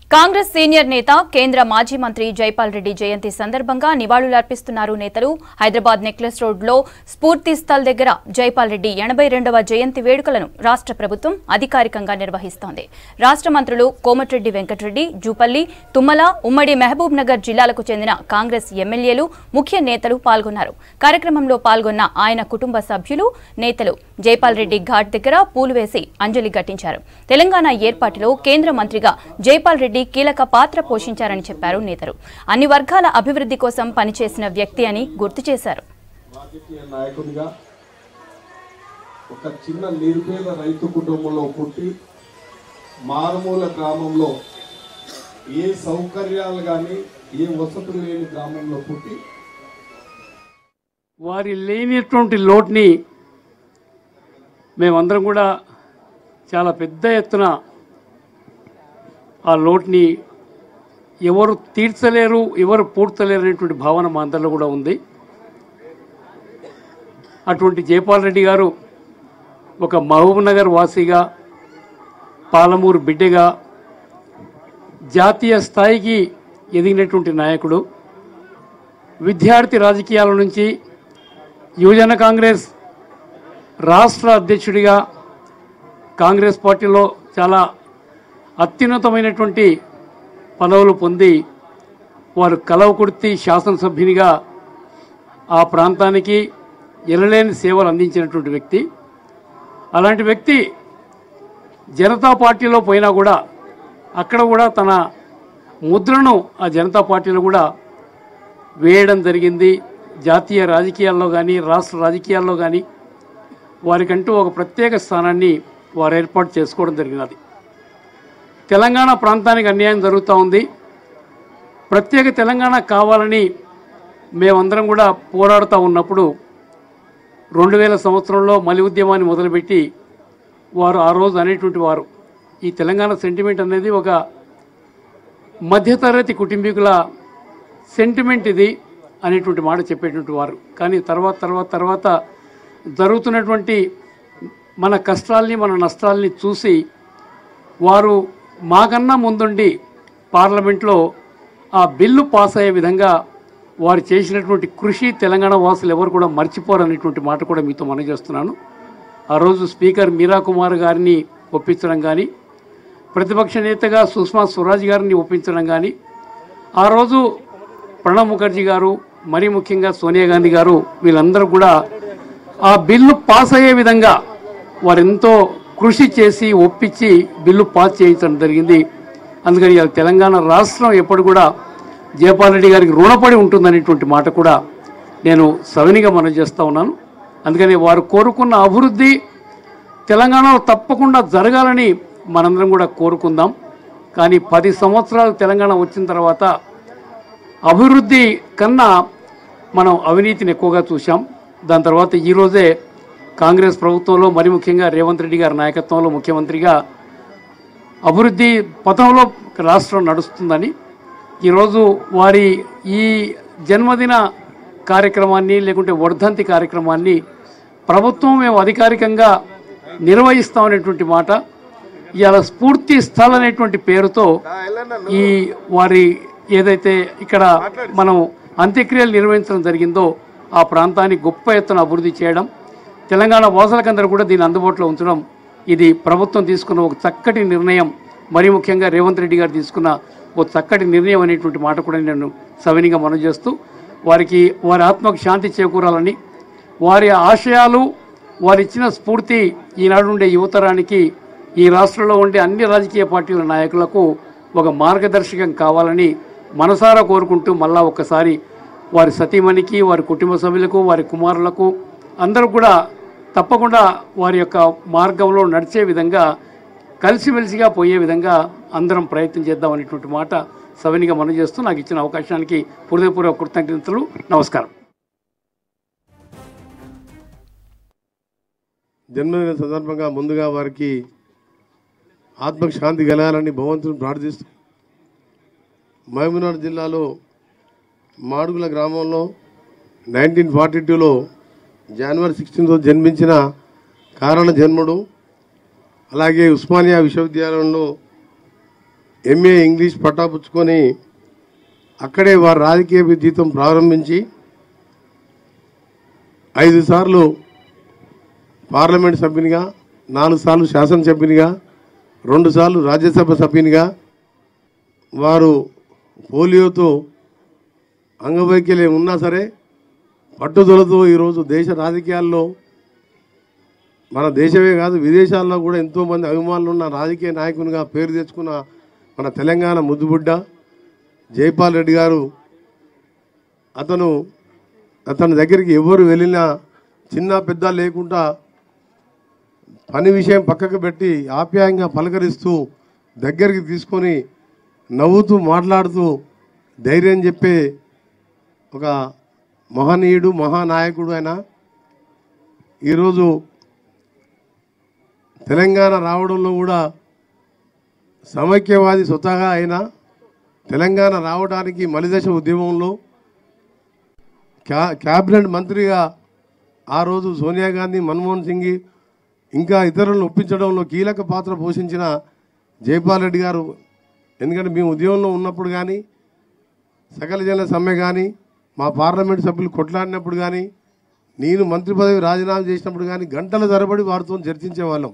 Congress senior నేత కేంద్ర మాజీ మంత్రి జైపాల్ రెడ్డి జయంతి సందర్భంగా నివాళులర్పిస్తున్నారు నేతలు హైదరాబాద్ నెక్లెస్ రోడ్లో స్ఫూర్తి స్థల్ దగ్గర జైపాల్ రెడ్డి ఎనభై రెండవ జయంతి వేడుకలను రాష్ట్ర ప్రభుత్వం అధికారికంగా నిర్వహిస్తోంది రాష్ట్ర మంత్రులు కోమటిరెడ్డి వెంకటరెడ్డి జూపల్లి తుమ్మల ఉమ్మడి మహబూబ్ నగర్ జిల్లాలకు చెందిన కాంగ్రెస్ ఎమ్మెల్యేలు ముఖ్య నేతలు పాల్గొన్నారు కార్యక్రమంలో పాల్గొన్న ఆయన కుటుంబ సభ్యులు నేతలు జైపాల్ రెడ్డి ఘాట్ దగ్గర పూలు వేసి అంజలి ఘటించారు తెలంగాణ ఏర్పాటులో కేంద్ర మంత్రిగా జైపాల్ రెడ్డి కీలక పాత్ర పోషించారని చెప్పారు నేతలు అన్ని వర్గాల అభివృద్ధి కోసం పనిచేసిన వ్యక్తి అని గుర్తు చేశారు రాజకీయ నాయకునిగా ఒక చిన్న నిరుపేద రైతు కుటుంబంలో పుట్టి మారుమూల గ్రామంలో ఏ సౌకర్యాలు కానీ ఏ వసతులు లేని గ్రామంలో పుట్టి వారి లేనటువంటి లోటుని మేమందరం కూడా చాలా పెద్ద ఎత్తున ఆ లోటుని ఎవరు తీర్చలేరు ఎవరు పూడ్చలేరు అనేటువంటి భావన మా అందరిలో కూడా ఉంది అటువంటి జయపాల్ రెడ్డి గారు ఒక మహబూబ్ నగర్ వాసిగా పాలమూరు బిడ్డగా జాతీయ స్థాయికి ఎదిగినటువంటి నాయకుడు విద్యార్థి రాజకీయాల నుంచి యువజన కాంగ్రెస్ రాష్ట్ర అధ్యక్షుడిగా కాంగ్రెస్ పార్టీలో చాలా అత్యున్నతమైనటువంటి పదవులు పొంది వారు కలవకుర్తి శాసనసభ్యునిగా ఆ ప్రాంతానికి ఎనలేని సేవలు అందించినటువంటి వ్యక్తి అలాంటి వ్యక్తి జనతా పార్టీలో పోయినా కూడా అక్కడ కూడా తన ముద్రను ఆ జనతా పార్టీలో కూడా వేయడం జరిగింది జాతీయ రాజకీయాల్లో కానీ రాష్ట్ర రాజకీయాల్లో కానీ వారికంటూ ఒక ప్రత్యేక స్థానాన్ని వారు ఏర్పాటు చేసుకోవడం జరిగినది తెలంగాణ ప్రాంతానికి అన్యాయం జరుగుతూ ఉంది ప్రత్యేక తెలంగాణ కావాలని మేమందరం కూడా పోరాడుతూ ఉన్నప్పుడు రెండు వేల సంవత్సరంలో మలి ఉద్యమాన్ని మొదలుపెట్టి వారు ఆ రోజు అనేటువంటి వారు ఈ తెలంగాణ సెంటిమెంట్ అనేది ఒక మధ్యతరగతి కుటుంబీకుల సెంటిమెంట్ ఇది అనేటువంటి మాట చెప్పేటువంటి వారు కానీ తర్వాత తర్వాత తర్వాత జరుగుతున్నటువంటి మన కష్టాల్ని మన నష్టాల్ని చూసి వారు మాకన్నా ముందుండి పార్లమెంట్లో ఆ బిల్లు పాస్ అయ్యే విధంగా వారు చేసినటువంటి కృషి తెలంగాణ వాసులు ఎవరు కూడా మర్చిపోరు అనేటువంటి మాట కూడా మీతో మనం చేస్తున్నాను ఆ రోజు స్పీకర్ మీరా కుమార్ గారిని ఒప్పించడం కానీ ప్రతిపక్ష నేతగా సుష్మా స్వరాజ్ గారిని ఒప్పించడం కానీ ఆ రోజు ప్రణబ్ ముఖర్జీ గారు మరీ ముఖ్యంగా సోనియా గాంధీ గారు వీళ్ళందరూ కూడా ఆ బిల్లు పాస్ అయ్యే విధంగా వారు ఎంతో కృషి చేసి ఒప్పించి బిల్లు పాస్ చేయించడం జరిగింది అందుకని ఇవాళ తెలంగాణ రాష్ట్రం ఎప్పుడు కూడా జయపాల్ రెడ్డి గారికి రుణపడి ఉంటుందనేటువంటి మాట కూడా నేను సవినిగా మనం చేస్తూ ఉన్నాను అందుకని వారు కోరుకున్న అభివృద్ధి తెలంగాణలో తప్పకుండా జరగాలని మనందరం కూడా కోరుకుందాం కానీ పది సంవత్సరాలు తెలంగాణ వచ్చిన తర్వాత అభివృద్ధి కన్నా మనం అవినీతిని ఎక్కువగా చూసాం దాని తర్వాత ఈరోజే కాంగ్రెస్ ప్రభుత్వంలో మరి ముఖ్యంగా రేవంత్ రెడ్డి గారి నాయకత్వంలో ముఖ్యమంత్రిగా అభివృద్ధి పథంలో రాష్ట్రం నడుస్తుందని ఈరోజు వారి ఈ జన్మదిన కార్యక్రమాన్ని లేకుంటే వర్ధంతి కార్యక్రమాన్ని ప్రభుత్వం మేము అధికారికంగా నిర్వహిస్తామనేటువంటి మాట ఇవాళ స్ఫూర్తి స్థల్ అనేటువంటి పేరుతో ఈ వారి ఏదైతే ఇక్కడ మనం అంత్యక్రియలు నిర్వహించడం జరిగిందో ఆ ప్రాంతాన్ని గొప్ప ఎత్తున అభివృద్ధి చేయడం తెలంగాణ వాసులకందరూ కూడా దీన్ని అందుబాటులో ఉంచడం ఇది ప్రభుత్వం తీసుకున్న ఒక చక్కటి నిర్ణయం మరీ ముఖ్యంగా రేవంత్ రెడ్డి గారు తీసుకున్న ఒక చక్కటి నిర్ణయం అనేటువంటి మాట కూడా నేను సవినిగా మనం చేస్తూ వారికి వారి ఆత్మకు శాంతి చేకూరాలని వారి ఆశయాలు వారు ఇచ్చిన స్ఫూర్తి ఈనాడు ఉండే యువతరానికి ఈ రాష్ట్రంలో ఉండే అన్ని రాజకీయ పార్టీల నాయకులకు ఒక మార్గదర్శకం కావాలని మనసారా కోరుకుంటూ మళ్ళా ఒక్కసారి వారి సతీమణికి వారి కుటుంబ సభ్యులకు వారి కుమారులకు అందరూ కూడా తప్పకుండా వారి యొక్క మార్గంలో నడిచే విధంగా కలిసిమెలిసిగా పోయే విధంగా అందరం ప్రయత్నం చేద్దాం అనేటువంటి మాట సవినిగా మనం చేస్తూ నాకు ఇచ్చిన అవకాశానికి హృదయపూర్వక కృతజ్ఞతలు నమస్కారం జన్మదిన సందర్భంగా ముందుగా వారికి ఆత్మకు శాంతి కలగాలని భగవంతుని ప్రార్థిస్తూ మహబూబ్నగర్ జిల్లాలో మాడుగుల గ్రామంలో నైన్టీన్ ఫార్టీ టూలో జనవరి సిక్స్టీన్తో జన్మించిన కారణ జన్ముడు అలాగే ఉస్మానియా విశ్వవిద్యాలయంలో ఎంఏ ఇంగ్లీష్ పట్టాపుచ్చుకొని అక్కడే వారి రాజకీయ జీవితం ప్రారంభించి ఐదు సార్లు పార్లమెంట్ సభ్యునిగా నాలుగు సార్లు శాసనసభ్యునిగా రెండు సార్లు రాజ్యసభ సభ్యునిగా వారు పోలియోతో అంగవైకల్యం ఉన్నా సరే పట్టుదలతో ఈరోజు దేశ రాజకీయాల్లో మన దేశమే కాదు విదేశాల్లో కూడా ఎంతోమంది అభిమానులు ఉన్న రాజకీయ నాయకునిగా పేరు తెచ్చుకున్న మన తెలంగాణ ముద్దుబిడ్డ జైపాల్ రెడ్డి గారు అతను అతని దగ్గరికి ఎవరు వెళ్ళినా చిన్న పెద్ద లేకుండా పని విషయం పక్కకు పెట్టి ఆప్యాయంగా పలకరిస్తూ దగ్గరికి తీసుకొని నవ్వుతూ మాట్లాడుతూ ధైర్యం చెప్పే ఒక మహనీయుడు మహానాయకుడు ఆయన ఈరోజు తెలంగాణ రావడంలో కూడా సమైక్యవాది స్వతహా అయినా తెలంగాణ రావడానికి మలిదశ ఉద్యమంలో క్యా క్యాబినెట్ మంత్రిగా ఆ రోజు సోనియా గాంధీ మన్మోహన్ సింగ్ ఇంకా ఇతరులను ఒప్పించడంలో కీలక పాత్ర పోషించిన జైపాల్ రెడ్డి గారు ఎందుకంటే మేము ఉద్యమంలో ఉన్నప్పుడు కానీ సకల జన సమ్మె కానీ మా పార్లమెంట్ సభ్యులు కొట్లాడినప్పుడు కానీ నేను మంత్రి పదవి రాజీనామా చేసినప్పుడు కానీ గంటల తరబడి వారితో చర్చించేవాళ్ళం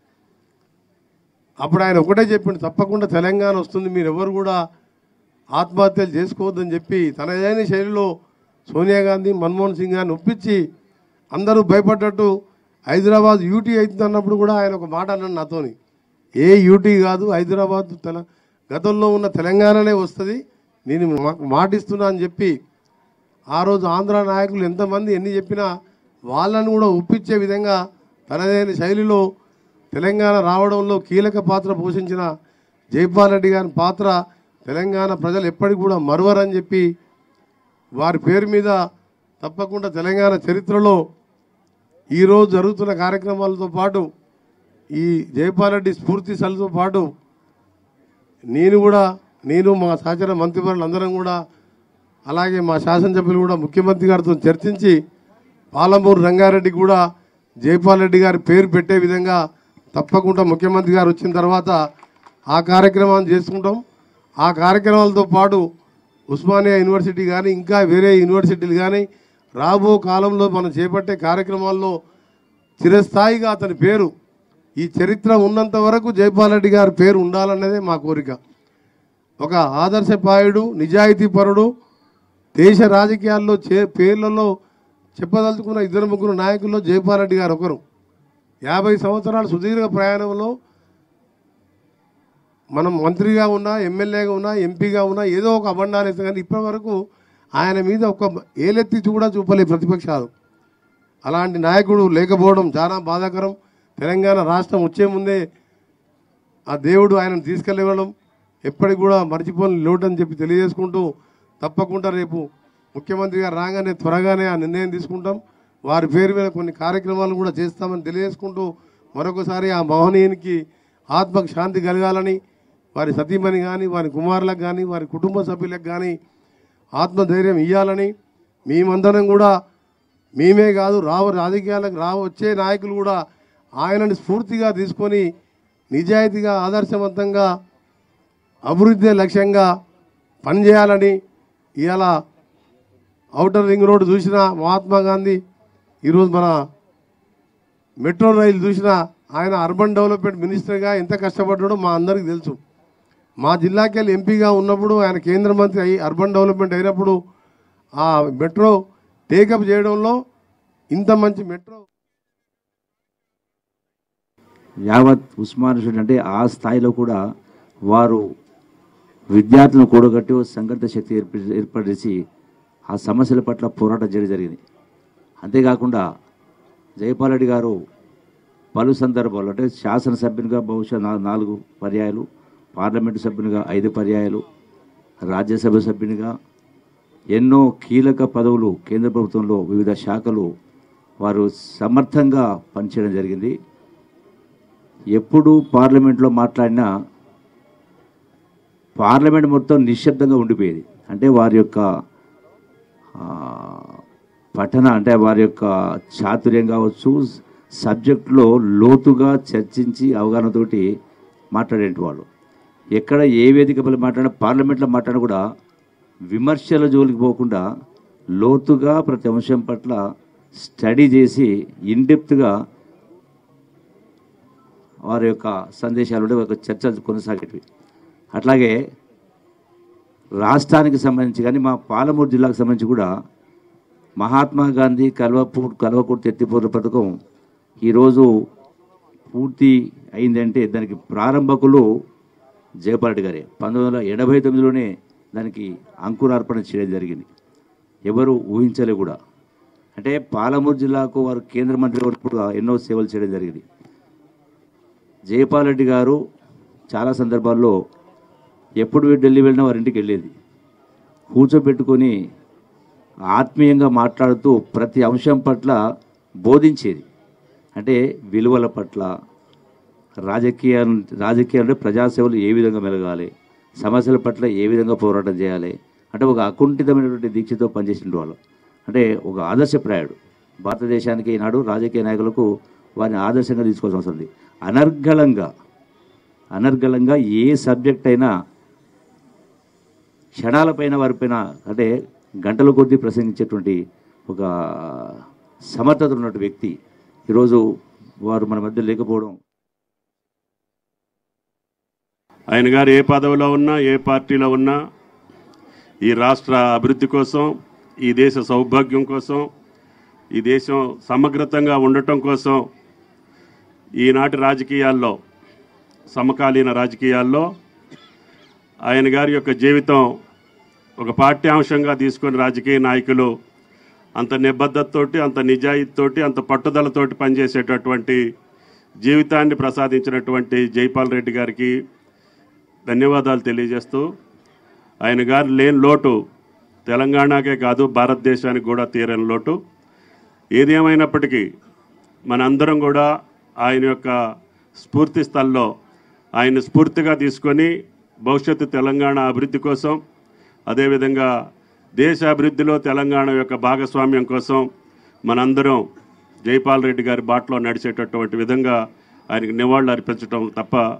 అప్పుడు ఆయన ఒకటే చెప్పిండు తప్పకుండా తెలంగాణ వస్తుంది మీరు ఎవరు కూడా ఆత్మహత్యలు చేసుకోవద్దని చెప్పి తనదైన శైలిలో సోనియా గాంధీ మన్మోహన్ సింగ్ గారిని ఒప్పించి అందరూ భయపడ్డట్టు హైదరాబాద్ యూటీ అవుతుంది అన్నప్పుడు కూడా ఆయన ఒక మాట అన్నాడు నాతోని ఏ యూటీ కాదు హైదరాబాద్ తెల గతంలో ఉన్న తెలంగాణనే వస్తుంది నేను మా- మాటిస్తున్నా అని చెప్పి ఆ రోజు ఆంధ్ర నాయకులు ఎంతమంది ఎన్ని చెప్పినా వాళ్ళని కూడా ఒప్పించే విధంగా తనదైన శైలిలో తెలంగాణ రావడంలో కీలక పాత్ర పోషించిన జైపాల్ రెడ్డి గారి పాత్ర తెలంగాణ ప్రజలు ఎప్పటికి కూడా మరువరని చెప్పి వారి పేరు మీద తప్పకుండా తెలంగాణ చరిత్రలో ఈరోజు జరుగుతున్న కార్యక్రమాలతో పాటు ఈ జైపాల్ రెడ్డి స్ఫూర్తి సలతో పాటు నేను కూడా నేను మా సహచర మంత్రివర్యులు అందరం కూడా అలాగే మా శాసనసభ్యులు కూడా ముఖ్యమంత్రి గారితో చర్చించి పాలమూరు రంగారెడ్డి కూడా జైపాల్ రెడ్డి గారి పేరు పెట్టే విధంగా తప్పకుండా ముఖ్యమంత్రి గారు వచ్చిన తర్వాత ఆ కార్యక్రమాన్ని చేసుకుంటాం ఆ కార్యక్రమాలతో పాటు ఉస్మానియా యూనివర్సిటీ కానీ ఇంకా వేరే యూనివర్సిటీలు కానీ రాబో కాలంలో మనం చేపట్టే కార్యక్రమాల్లో చిరస్థాయిగా అతని పేరు ఈ చరిత్ర ఉన్నంత వరకు జైపాల్ రెడ్డి గారి పేరు ఉండాలన్నదే మా కోరిక ఒక ఆదర్శపాయుడు నిజాయితీపరుడు దేశ రాజకీయాల్లో చే పేర్లలో చెప్పదలుచుకున్న ఇద్దరు ముగ్గురు నాయకుల్లో జైపాల్ రెడ్డి గారు ఒకరు యాభై సంవత్సరాల సుదీర్ఘ ప్రయాణంలో మనం మంత్రిగా ఉన్నా ఎమ్మెల్యేగా ఉన్నా ఎంపీగా ఉన్నా ఏదో ఒక అబండాలు ఇస్తాం కానీ ఇప్పటివరకు ఆయన మీద ఒక ఏలెత్తి కూడా చూపలే ప్రతిపక్షాలు అలాంటి నాయకుడు లేకపోవడం చాలా బాధాకరం తెలంగాణ రాష్ట్రం వచ్చే ముందే ఆ దేవుడు ఆయనను తీసుకెళ్ళివ్వడం ఎప్పటికి కూడా మర్చిపోని లోటు అని చెప్పి తెలియజేసుకుంటూ తప్పకుండా రేపు ముఖ్యమంత్రి గారు రాగానే త్వరగానే ఆ నిర్ణయం తీసుకుంటాం వారి పేరు మీద కొన్ని కార్యక్రమాలు కూడా చేస్తామని తెలియజేసుకుంటూ మరొకసారి ఆ మహనీయునికి ఆత్మకు శాంతి కలగాలని వారి సతీమణి కానీ వారి కుమారులకు కానీ వారి కుటుంబ సభ్యులకు కానీ ఆత్మధైర్యం ఇవ్వాలని మేమందరం కూడా మేమే కాదు రావు రాజకీయాలకు రావు వచ్చే నాయకులు కూడా ఆయనని స్ఫూర్తిగా తీసుకొని నిజాయితీగా ఆదర్శవంతంగా అభివృద్ధి లక్ష్యంగా పనిచేయాలని ఇవాళ ఔటర్ రింగ్ రోడ్ చూసిన మహాత్మా గాంధీ ఈరోజు మన మెట్రో రైలు చూసిన ఆయన అర్బన్ డెవలప్మెంట్ మినిస్టర్గా ఎంత కష్టపడ్డాడో మా అందరికీ తెలుసు మా జిల్లాకి వెళ్ళి ఎంపీగా ఉన్నప్పుడు ఆయన కేంద్ర మంత్రి అయ్యి అర్బన్ డెవలప్మెంట్ అయినప్పుడు ఆ మెట్రో టేకప్ చేయడంలో ఇంత మంచి మెట్రో యావత్ ఉస్మాన్ యూనివర్సిటీ అంటే ఆ స్థాయిలో కూడా వారు విద్యార్థులను కూడగట్టి ఓ సంఘటిత శక్తి ఏర్ప- ఏర్పరిచి ఆ సమస్యల పట్ల పోరాటం చేయడం జరిగింది అంతేకాకుండా జయపాల్ రెడ్డి గారు పలు సందర్భాల్లో అంటే శాసనసభ్యునిగా బహుశా నా- నాలుగు పర్యాయాలు పార్లమెంటు సభ్యునిగా ఐదు పర్యాయాలు రాజ్యసభ సభ్యునిగా ఎన్నో కీలక పదవులు కేంద్ర ప్రభుత్వంలో వివిధ శాఖలు వారు సమర్థంగా పనిచేయడం జరిగింది ఎప్పుడు పార్లమెంట్లో మాట్లాడినా పార్లమెంట్ మొత్తం నిశ్శబ్దంగా ఉండిపోయేది అంటే వారి యొక్క ఆ, పఠన అంటే వారి యొక్క చాతుర్యం కావచ్చు సబ్జెక్టులో లోతుగా చర్చించి అవగాహనతోటి మాట్లాడేటి వాళ్ళు ఎక్కడ ఏ వేదికపై మాట్లాడినా పార్లమెంట్లో మాట్లాడినా కూడా విమర్శల జోలికి పోకుండా లోతుగా ప్రతి అంశం పట్ల స్టడీ చేసి ఇన్డెప్త్గా వారి యొక్క సందేశాలు ఉండే ఒక చర్చలు కొనసాగేటివి అట్లాగే రాష్ట్రానికి సంబంధించి కానీ మా పాలమూరు జిల్లాకు సంబంధించి కూడా మహాత్మా గాంధీ కల్వపూర్ కల్వకుర్తి ఎత్తిపోరు పథకం ఈరోజు పూర్తి అయిందంటే దానికి ప్రారంభకులు జయపారెడ్డి గారే పంతొమ్మిది వందల ఎనభై తొమ్మిదిలోనే దానికి అంకురార్పణ చేయడం జరిగింది ఎవరు ఊహించలే కూడా అంటే పాలమూరు జిల్లాకు వారు కేంద్ర మంత్రి వరకు ఎన్నో సేవలు చేయడం జరిగింది జయపాల్ రెడ్డి గారు చాలా సందర్భాల్లో ఎప్పుడు ఢిల్లీ వెళ్ళినా వారి ఇంటికి వెళ్ళేది కూర్చోబెట్టుకొని ఆత్మీయంగా మాట్లాడుతూ ప్రతి అంశం పట్ల బోధించేది అంటే విలువల పట్ల రాజకీయ రాజకీయాలు ప్రజాసేవలు ఏ విధంగా మెలగాలి సమస్యల పట్ల ఏ విధంగా పోరాటం చేయాలి అంటే ఒక అకుంఠితమైనటువంటి దీక్షతో పనిచేసిన వాళ్ళు అంటే ఒక ఆదర్శప్రాయుడు భారతదేశానికి ఈనాడు రాజకీయ నాయకులకు వారిని ఆదర్శంగా తీసుకోవాల్సిన అవసరం ఉంది అనర్గళంగా అనర్గళంగా ఏ సబ్జెక్ట్ అయినా క్షణాలపైన వారిపైన అంటే గంటల కొద్దీ ప్రసంగించేటువంటి ఒక సమర్థత ఉన్నటువంటి వ్యక్తి ఈరోజు వారు మన మధ్య లేకపోవడం ఆయన గారు ఏ పదవిలో ఉన్నా ఏ పార్టీలో ఉన్నా ఈ రాష్ట్ర అభివృద్ధి కోసం ఈ దేశ సౌభాగ్యం కోసం ఈ దేశం సమగ్రతంగా ఉండటం కోసం ఈనాటి రాజకీయాల్లో సమకాలీన రాజకీయాల్లో ఆయన గారి యొక్క జీవితం ఒక పాఠ్యాంశంగా తీసుకొని రాజకీయ నాయకులు అంత నిబద్ధతతోటి అంత నిజాయితీతోటి అంత పట్టుదలతోటి పనిచేసేటటువంటి జీవితాన్ని ప్రసాదించినటువంటి జైపాల్ రెడ్డి గారికి ధన్యవాదాలు తెలియజేస్తూ ఆయన గారు లేని లోటు తెలంగాణకే కాదు భారతదేశానికి కూడా తీరని లోటు ఏది ఏమైనప్పటికీ మనందరం కూడా ఆయన యొక్క స్ఫూర్తి స్థల్లో ఆయన స్ఫూర్తిగా తీసుకొని భవిష్యత్తు తెలంగాణ అభివృద్ధి కోసం అదేవిధంగా దేశ అభివృద్ధిలో తెలంగాణ యొక్క భాగస్వామ్యం కోసం మనందరం జైపాల్ రెడ్డి గారి బాటలో నడిచేటటువంటి విధంగా ఆయనకి నివాళులు అర్పించడం తప్ప